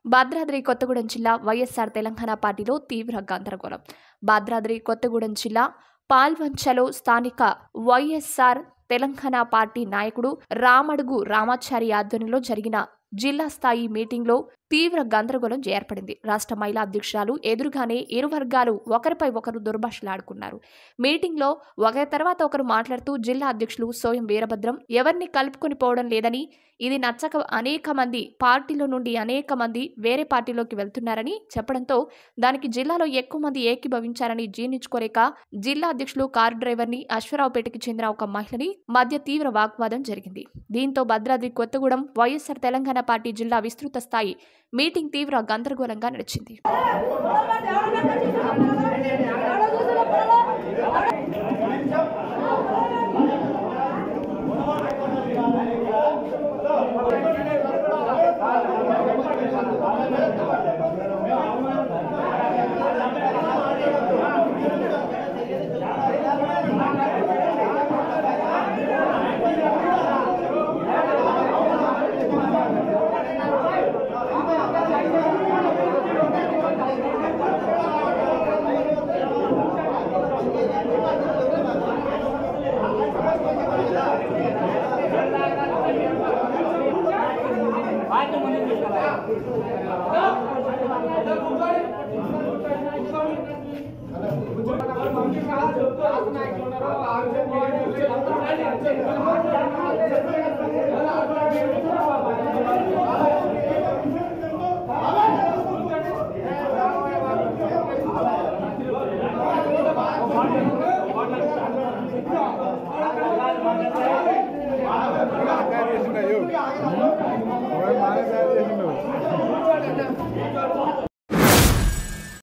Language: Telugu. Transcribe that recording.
భద్రాద్రి కొత్తగూడెం జిల్లా వైఎస్ఆర్ తెలంగాణ పార్టీలో తీవ్ర గందరగోళం భద్రాద్రి కొత్తగూడెం జిల్లా పాల్వంచలో స్థానిక వైఎస్ఆర్ తెలంగాణ పార్టీ నాయకుడు రామడుగు రామాచారి ఆధ్వర్యంలో జరిగిన జిల్లా స్థాయి మీటింగ్లో తీవ్ర గందరగోళం ఏర్పడింది రాష్ట్ర మహిళా అధ్యక్షురాలు ఎదురుగానే ఇరు వర్గాలు ఒకరిపై ఒకరు దుర్భాషలాడుకున్నారు మీటింగ్లో ఒకరి తర్వాత ఒకరు మాట్లాడుతూ జిల్లా అధ్యక్షులు సోయం వీరభద్రం ఎవరిని కలుపుకొని పోవడం లేదని ఇది నచ్చక అనేక మంది పార్టీలో నుండి అనేక మంది వేరే పార్టీలోకి వెళ్తున్నారని చెప్పడంతో దానికి జిల్లాలో ఎక్కువ మంది ఏకీభవించారని జీర్ణించుకోలేక జిల్లా అధ్యక్షులు కారు డ్రైవర్ని అశ్వరావుపేటకి చెందిన ఒక మహిళని మధ్య తీవ్ర వాగ్వాదం జరిగింది దీంతో భద్రాద్రి కొత్తగూడెం వైఎస్ఆర్ తెలంగాణ పార్టీ జిల్లా విస్తృత స్థాయి మీటింగ్ తీవ్ర గందరగోళంగా నడిచింది చేస్తున్నాయో